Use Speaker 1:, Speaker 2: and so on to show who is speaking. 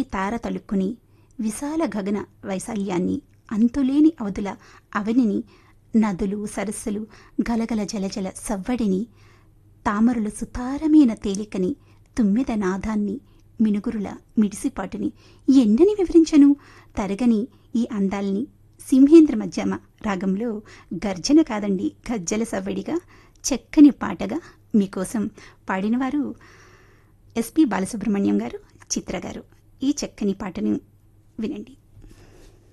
Speaker 1: తార తలుక్కుని విశాల గగన వైశాల్యాన్ని అంతులేని అవధుల అవనిని నదులు సరస్సులు గలగల జలజల సవ్వడిని తామరుల సుతారమైన తేలికని తుమ్మెద నాదాన్ని మినుగురుల మిడిసిపాటుని ఎన్నని వివరించను తరగని ఈ అందాల్ని సింహేంద్ర మధ్యమ రాగంలో గర్జన కాదండి గజ్జల సవ్వడిగా చక్కని పాటగా మీకోసం పాడినవారు ఎస్పి బాలసుబ్రహ్మణ్యం గారు చిత్ర గారు ఈ చక్కని పాటను వినండి